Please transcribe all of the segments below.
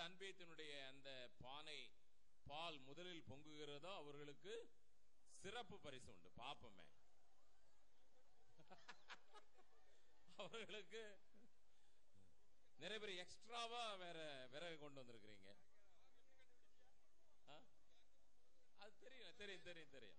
அன்பியத்தினுடைய அந்த பானை பால் முதலில் பொங்குகிறதோ அவர்களுக்கு சிறப்பு பரிசு உண்டு பாப்பமே அவர்களுக்கு நிறைய பேர் எக்ஸ்ட்ராவா வேற விறகு கொண்டு வந்திருக்கிறீங்க ஆ? அது தெரியும் தெரியும் தெரியும் தெரியும்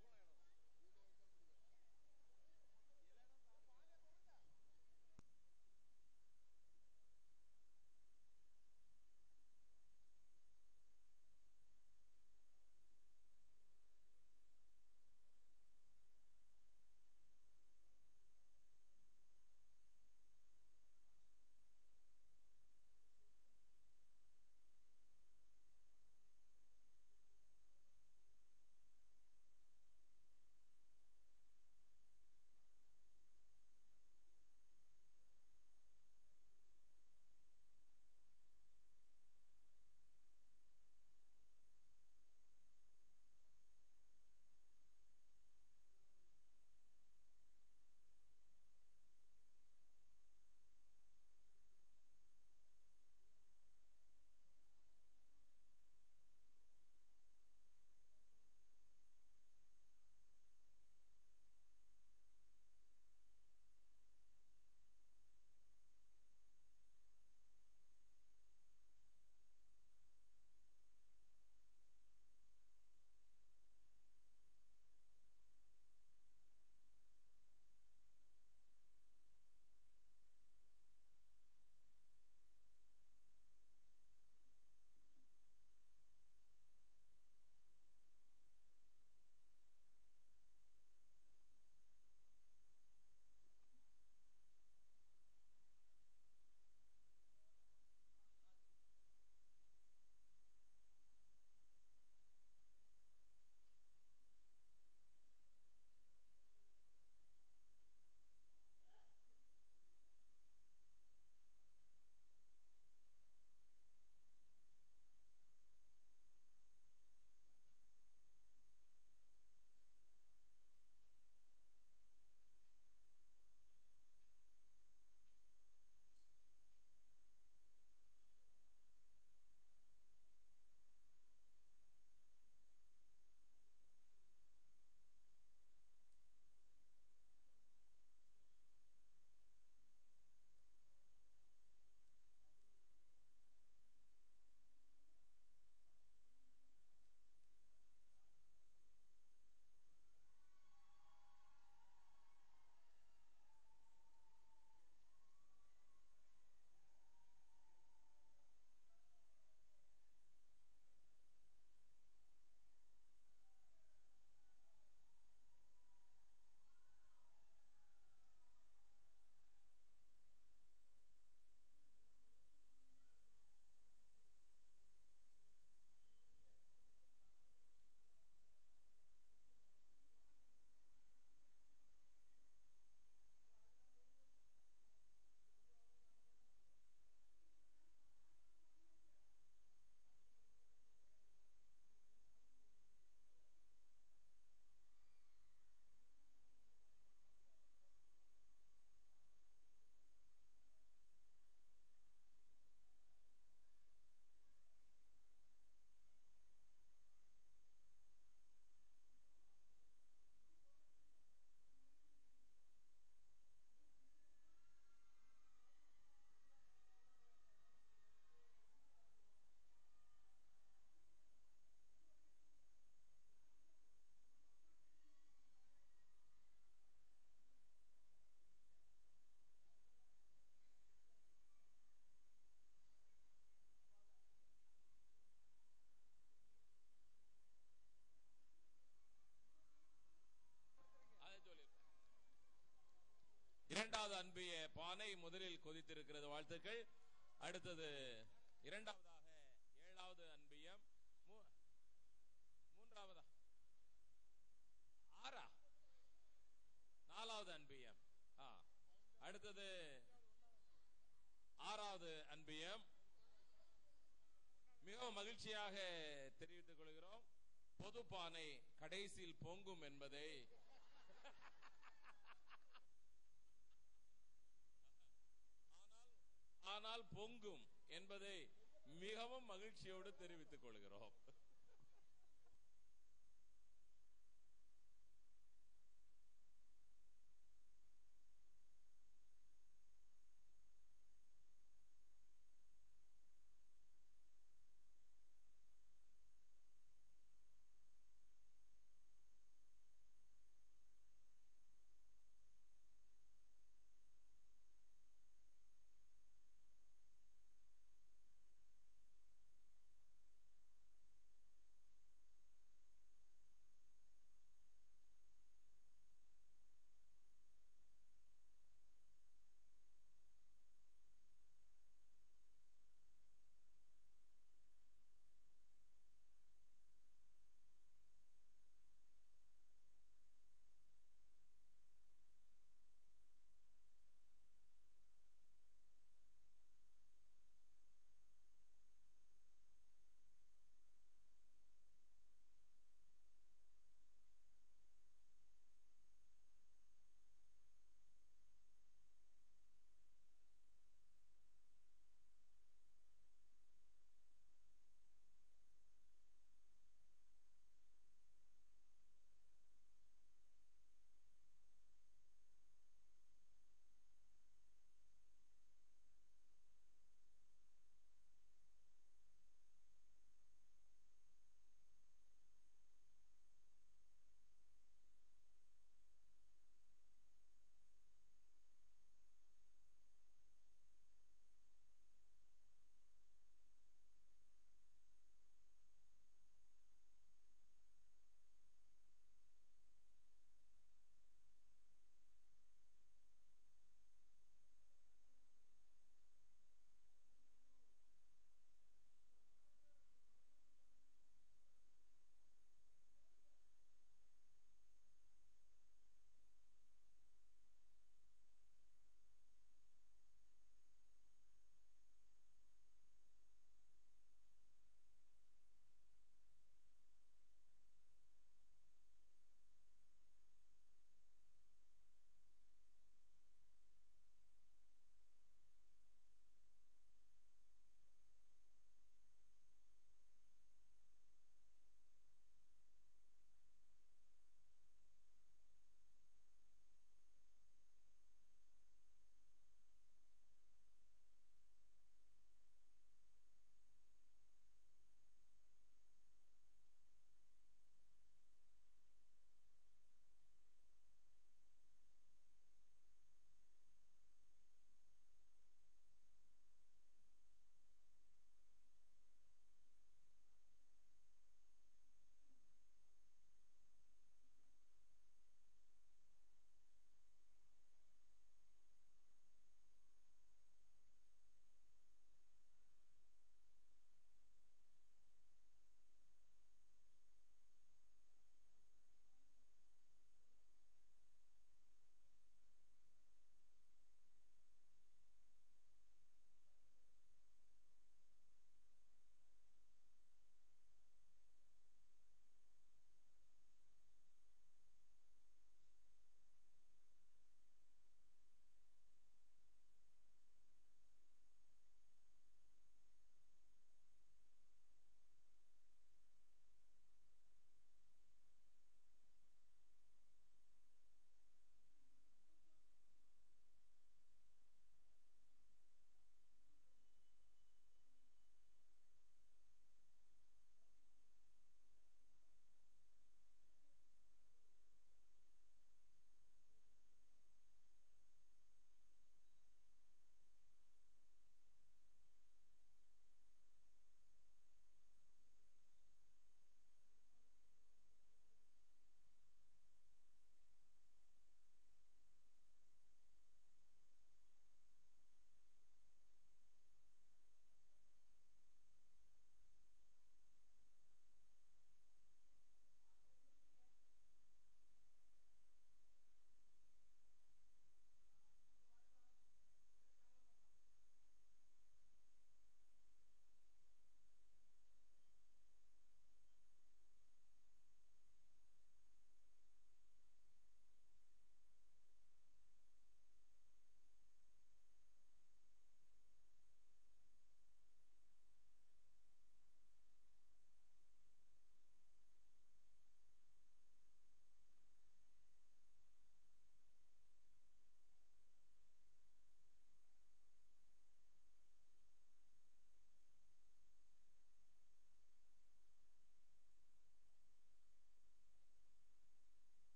அதை சொல்லிருக்கேன். இரண்டாவது அன்பிய பானை முதலில் கொதித்திருக்கிறது வாழ்த்துக்கள் அடுத்தது இரண்டாவதாக ஏழாவது அன்பியம் மூ- மூன்றாவதா ஆறா நாலாவது அன்பியம் ஆ. அடுத்தது ஆறாவது அன்பியம் மிகவும் மகிழ்ச்சியாக தெரிவித்துக் கொள்கிறோம் பொது பானை கடைசியில் பொங்கும் என்பதை ஆனால் ஆனால் பொங்கும் என்பதை மிகவும் மகிழ்ச்சியோடு தெரிவித்துக் கொள்கிறோம்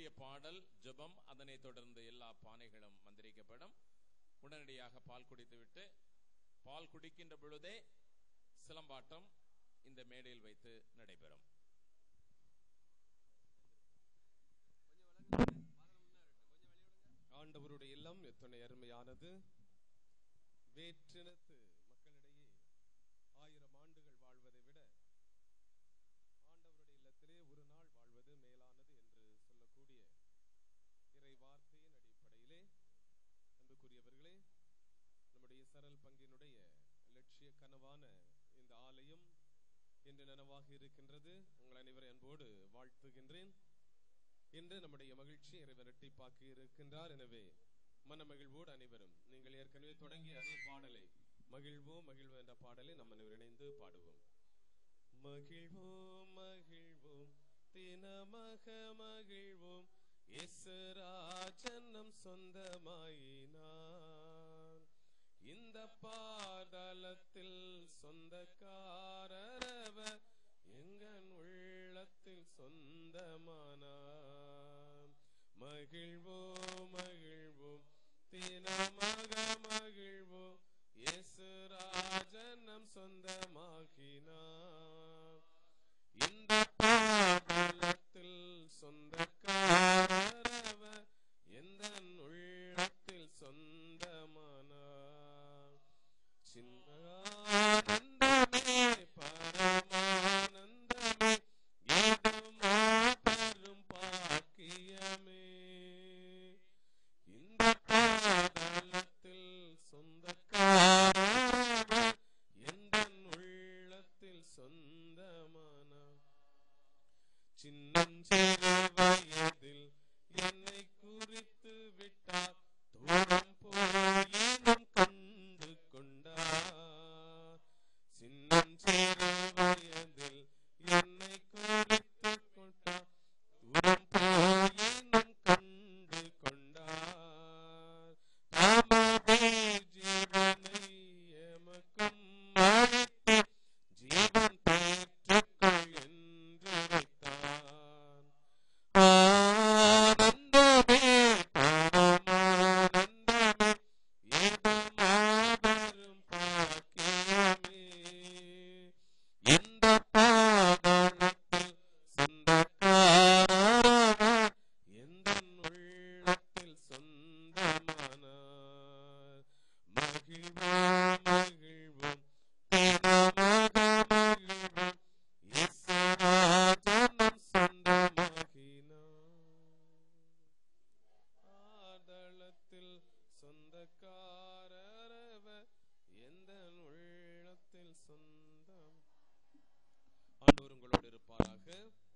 சிறிய பாடல் ஜெபம் அதனைத் தொடர்ந்து எல்லா பானைகளும் மந்திரிக்கப்படும் உடனடியாக பால் குடித்துவிட்டு பால் குடிக்கின்ற பொழுதே சிலம்பாட்டம் இந்த மேடையில் வைத்து நடைபெறும் ஆண்டவருடைய இல்லம் எத்தனை அருமையானது வேற்றினத்து மக்களிடையே ஆயிரம் ஆண்டுகள் வாழ்வதை விட ஆண்டவருடைய இல்லத்திலே ஒரு நாள் வாழ்வது மேலானது என்று சொல்லக்கூடிய இறை வார்த்தையின் அடிப்படையிலே அன்புக்குரியவர்களே நம்முடைய சரல் பங்கினுடைய லட்சிய கனவான இந்த ஆலயம் இன்று நனவாக இருக்கின்றது உங்கள் அனைவரை அன்போடு வாழ்த்துகின்றேன் இன்று நம்முடைய மகிழ்ச்சி இறைவன் இரட்டிப்பாக்கி இருக்கின்றார் எனவே மனமகிழ்வோடு அனைவரும் நீங்கள் ஏற்கனவே தொடங்கிய அதே பாடலை மகிழ்வோம் மகிழ்வோம் என்ற பாடலை நம்ம அனைவரும் இணைந்து பாடுவோம் மகிழ்வோம் மகிழ்வோம் தினமக மகிழ்வோம் இயேசுராஜன் நம் சொந்தமாயினார் இந்த பாதலத்தில் சொந்தக்காரரவர் எங்கன் உள்ளத்தில் சொந்தமானார் மகிழ்வோம் மகிழ்வோம் தினமாக மகிழ்வோம் இயேசுராஜன் நம் சொந்தமாகினார் இந்த பாதலத்தில் சொந்தக்காரரவர் எந்த உள்ளத்தில் சொந்தமானார் சின்னானந்தமே பரமானந்தமே ஏதுமா பெரும் பாக்கியமே இந்த பாதலத்தில் சொந்தக்காரர் எந்த உள்ளத்தில் சொந்தமானார் சின்னஞ்சிறு வயதில் என்னை குறித்து விட்டார் தூரம் போயினும் கண்டு கொண்டார் சின்னஞ்சிறு வயதில் என்னை குறித்து கொண்டார் தூரம் போயினும் கண்டு கொண்டார் தமது ஜீவனை எமக்கும் அளித்து ஜீவன் பெற்றுக்கொள் என்று வைத்தான் ஆனந்தமே பரமானந்தமே ஏதோ மாபெரும் பாக்கியமே இந்த பாதளத்தில் சொந்தக்காரர் எந்த உள்ளத்தில் சொந்தமானார் மகிழ்வோம் மகிழ்வோம் தினமாக மகிழ்வோம் இயேசுராஜனம் சொந்தமாகினார் ஆதளத்தில் சொந்தக்காரரவர் எந்த உள்ளத்தில் சொந்தம் ஆண்டவர் உங்களோடு இருப்பாராக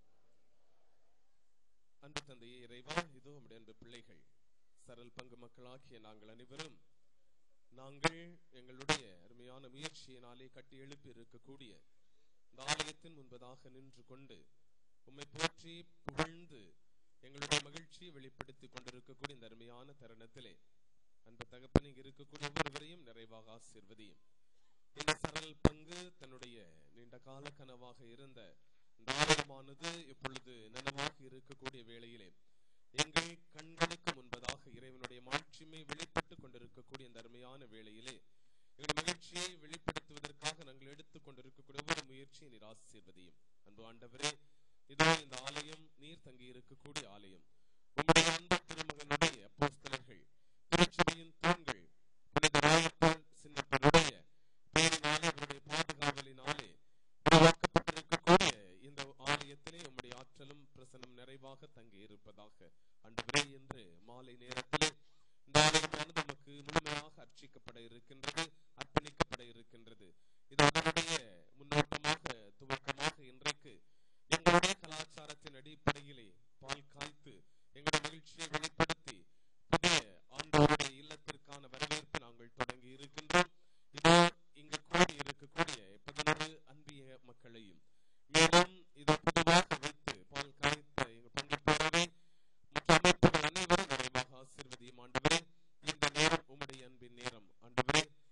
அன்பு தந்தையே இறைவா இதோ நம்முடைய அன்பு பிள்ளைகள் சரல் பங்கு மக்களாகிய நாங்கள் அனைவரும் நாங்கள் எங்களுடைய அருமையான முயற்சியினாலே கட்டி எழுப்பி இருக்கக்கூடிய இந்த ஆலயத்தின் முன்பதாக நின்று கொண்டு உம்மை போற்றி புகழ்ந்து எங்களுடைய மகிழ்ச்சியை வெளிப்படுத்திக் கொண்டிருக்கக்கூடிய இந்த அருமையான தருணத்திலே அன்பு தகப்பன் இங்கு இருக்கக்கூடிய ஒவ்வொருவரையும் நிறைவாக ஆசீர்வதியும் இந்த சரல் பங்கு தன்னுடைய நீண்ட கால கனவாக இருந்த இந்த ஆலயமானது இப்பொழுது நனவாக இருக்கக்கூடிய வேளையிலே எங்கள் கண்களுக்கு முன்பதாக இறைவனுடைய மாட்சிமை வெளிப்பட்டுக் கொண்டிருக்கக்கூடிய இந்த அருமையான வேளையிலே எங்கள் மகிழ்ச்சியை வெளிப்படுத்துவதற்காக நாங்கள் எடுத்துக் கொண்டிருக்கக்கூடிய ஒவ்வொரு முயற்சியை நீர் ஆசீர்வதியும் அன்பு ஆண்டவரே இதோ இந்த ஆலயம் நீர் தங்கி இருக்கக்கூடிய ஆலயம் உம்முடைய அன்பு திருமகனுடைய அப்போஸ்தலர்கள் திருச்சபையின் தூண்கள் புனித ராயப்பால் சின்னப்பனுடைய பேரினாலே அவருடைய பாதுகாவலினாலே உருவாக்கப்பட்டிருக்கக்கூடிய இந்த ஆலயத்திலே உம்முடைய ஆற்றலும் பிரசனம் நிறைவாக தங்கி இருப்பதாக அன்றுவரே என்று மாலை நேரத்திலே இந்த ஆலயமானது நமக்கு முழுமையாக அர்ச்சிக்கப்பட இருக்கின்றது அர்ப்பணிக்கப்பட இருக்கின்றது இது அதனுடைய முன்னோட்டமாக துவக்கமாக இன்றைக்கு எங்களுடைய கலாச்சாரத்தின் அடிப்படையிலே பால் காய்த்து எங்களுடைய மகிழ்ச்சியை வெளிப்படுத்தி புதிய ஆண்டவருடைய இல்லத்திற்கான வரவேற்பு நாங்கள் தொடங்கி இருக்கின்றோம் இதோ இங்கு கூடி இருக்கக்கூடிய பதினொரு அன்பிய மக்களையும் மேலும் இதை பொதுவாக வைத்து பால் காய்த்த எங்கள் பங்கிப்பேரவை மற்ற அமைப்புகள் அனைவரும் நிறைவாக ஆசீர்வதியும் ஆண்டவரே இந்த நேரம் உம்முடைய அன்பின் நேரம் ஆண்டவரே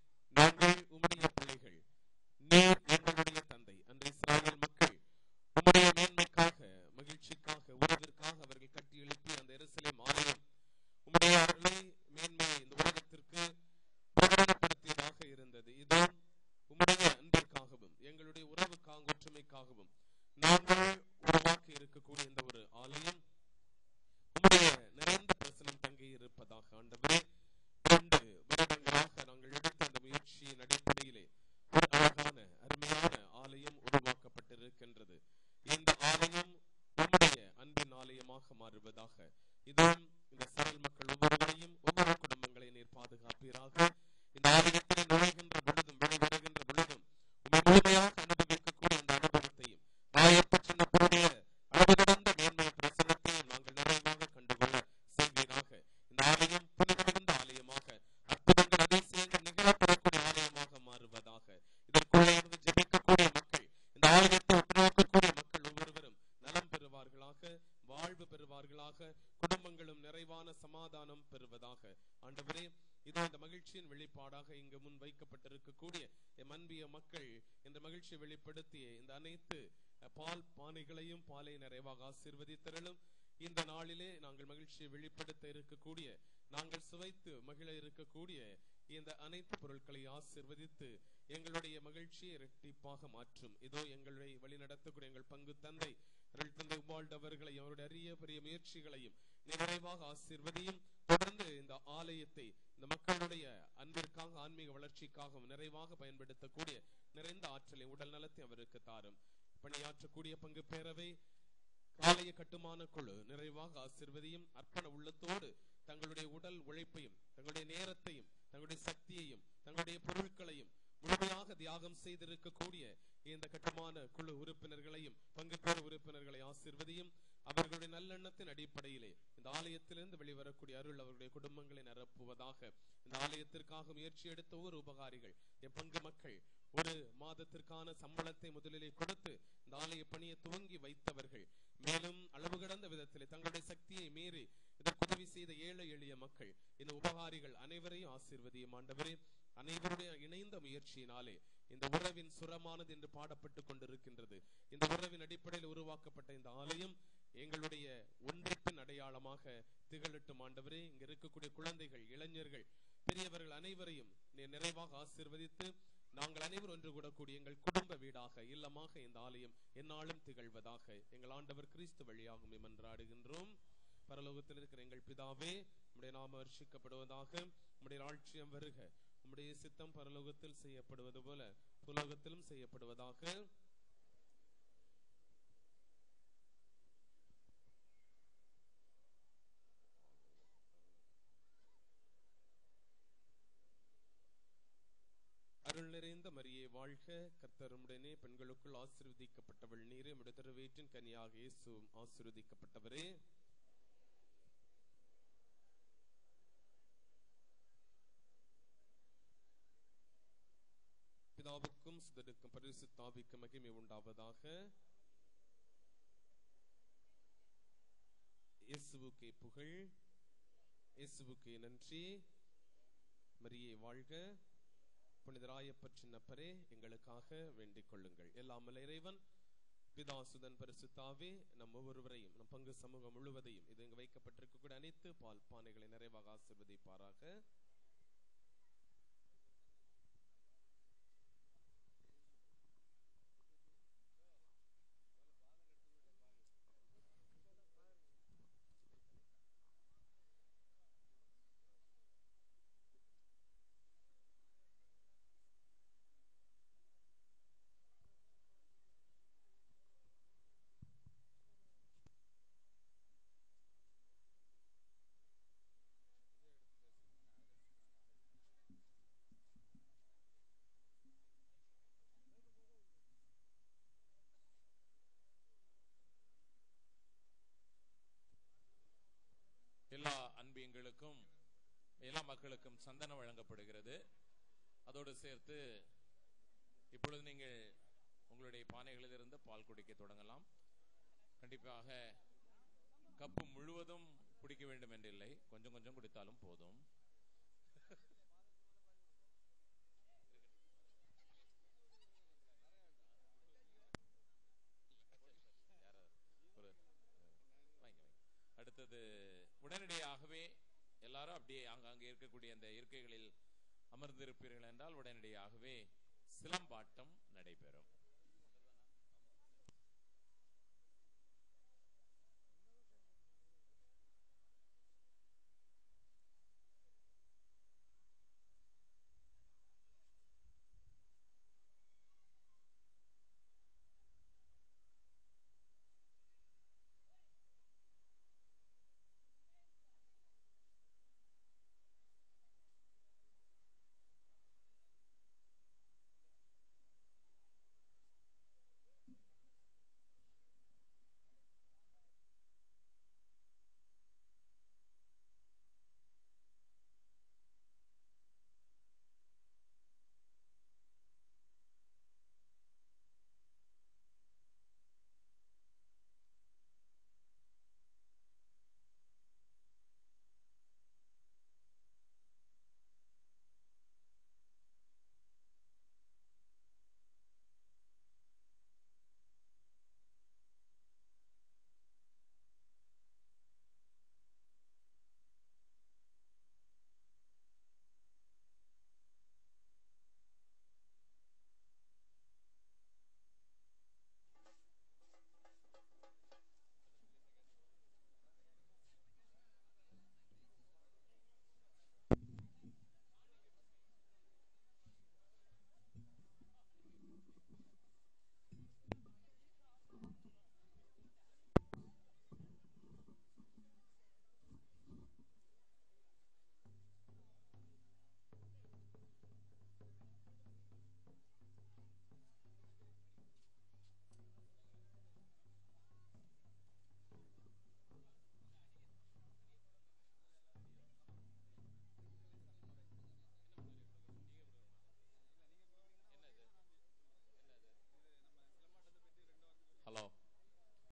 மகிழ்ச்சியின் வெளிப்பாடாக இங்கு முன் வைக்கப்பட்டிருக்கக்கூடிய எம் அன்பிய மக்கள் இந்த மகிழ்ச்சியை வெளிப்படுத்திய இந்த அனைத்து அஹ், பால் பானைகளையும் பாலை நிறைவாக ஆசீர்வதித்தரலும் இந்த நாளிலே நாங்கள் மகிழ்ச்சியை வெளிப்படுத்த இருக்கக்கூடிய நாங்கள் சுவைத்து மகிழ இருக்கக்கூடிய இந்த அனைத்து பொருட்களை ஆசிர்வதித்து எங்களுடைய மகிழ்ச்சியை இரட்டிப்பாக மாற்றும் இதோ எங்களை வழிநடத்தக்கூடிய எங்கள் பங்கு தந்தை அருள் தந்தை உபால்ட் அவர்களை அவருடைய அரிய பெரிய முயற்சிகளையும் நிறைவாக ஆசீர்வதியும் தொடர்ந்து இந்த ஆலயத்தை இந்த மக்களுடைய அன்பிற்காக ஆன்மீக வளர்ச்சிக்காகவும் நிறைவாக பயன்படுத்தக்கூடிய நிறைந்த ஆற்றலை உடல் நலத்தை அவருக்கு தாரும் பணியாற்றக்கூடிய பங்கு பேரவை ஆலய கட்டுமான குழு நிறைவாக ஆசிர்வதியும் அர்ப்பண உள்ளத்தோடு தங்களுடைய உடல் உழைப்பையும் தங்களுடைய நேரத்தையும் தங்களுடைய சக்தியையும் தங்களுடைய பொருட்களையும் முழுமையாக தியாகம் செய்திருக்கக்கூடிய இந்த கட்டுமான குழு உறுப்பினர்களையும் பங்கு பெற உறுப்பினர்களை ஆசிர்வதியும் அவர்களுடைய நல்லெண்ணத்தின் அடிப்படையிலே இந்த ஆலயத்திலிருந்து வெளிவரக்கூடிய அருள் அவர்களுடைய குடும்பங்களை நிரப்புவதாக இந்த ஆலயத்திற்காக முயற்சி எடுத்த ஒவ்வொரு உபகாரிகள் என் பங்கு மக்கள் ஒரு மாதத்திற்கான சம்பளத்தை முதலிலே கொடுத்து இந்த ஆலய பணியை துவங்கி வைத்தவர்கள் மேலும் அளவு கடந்த விதத்திலே தங்களுடைய சக்தியை மீறி இதற்கு உதவி செய்த ஏழை எளிய மக்கள் இந்த உபகாரிகள் அனைவரையும் ஆசீர்வதியும் ஆண்டவரே அனைவருடைய இணைந்த முயற்சியினாலே இந்த உறவின் சுரமானது என்று பாடப்பட்டு கொண்டிருக்கின்றது இந்த உறவின் அடிப்படையில் உருவாக்கப்பட்ட இந்த ஆலயம் எங்களுடைய ஒன்றிப்பின் அடையாளமாக திகழட்டும் ஆண்டவரே இங்க இருக்கக்கூடிய குழந்தைகள் இளைஞர்கள் பெரியவர்கள் அனைவரையும் நீர் நிறைவாக ஆசீர்வதித்து நாங்கள் அனைவரும் ஒன்று கூடக்கூடிய எங்கள் குடும்ப வீடாக இல்லமாக இந்த ஆலயம் எந்நாளும் திகழ்வதாக எங்கள் ஆண்டவர் கிறிஸ்து வழியாகும் மன்றாடுகின்றோம் பரலோகத்தில் இருக்கிற எங்கள் பிதாவே உம்முடைய நாம வர்ஷிக்கப்படுவதாக உம்முடைய ராட்சியம் வருக உம்முடைய சித்தம் பரலோகத்தில் செய்யப்படுவது போல புலோகத்திலும் செய்யப்படுவதாக அருள் நிறைந்த மரியே வாழ்க கர்த்தருமுடனே பெண்களுக்குள் ஆசீர்வதிக்கப்பட்டவள் நீரே உம்முடைய திருவயிற்றின் கனியாக இயேசுவும் ஆசீர்வதிக்கப்பட்டவரே பிதாவுக்கும் சுதனுக்கும் பரிசுத்தாவிக்கும் மகிமை உண்டாவதாக இயேசுவுக்கே புகழ் இயேசுவுக்கே நன்றி மரியே வாழ்க புனிதராயப்பர் சின்னப்பரே எங்களுக்காக வேண்டிக் கொள்ளுங்கள் எல்லாம் வல்ல இறைவன் பிதாசுதன் பரிசுத்தாவே நம் ஒவ்வொருவரையும் நம் பங்கு சமூகம் முழுவதையும் இது இங்கு வைக்கப்பட்டிருக்கக்கூடிய அனைத்து பால் பானைகளை நிறைவாக ஆசிர்வதிப்பாராக எல்லா அன்பியங்களுக்கும் எல்லா மக்களுக்கும் சந்தனம் வழங்கப்படுகிறது அதோடு சேர்த்து இப்பொழுது நீங்கள் உங்களுடைய பானைகளிலிருந்து பால் குடிக்க தொடங்கலாம் கண்டிப்பாக கப்பு முழுவதும் குடிக்க வேண்டும் என்றில்லை கொஞ்சம் கொஞ்சம் குடித்தாலும் போதும் ஒரு வாங்கிக்க, வாங்கிக்க. அடுத்தது உடனடியாகவே எல்லாரும் அப்படியே ஆங்காங்கே இருக்கக்கூடிய அந்த இருக்கைகளில் அமர்ந்திருப்பீர்கள் என்றால் உடனடியாகவே சிலம்பாட்டம் நடைபெறும்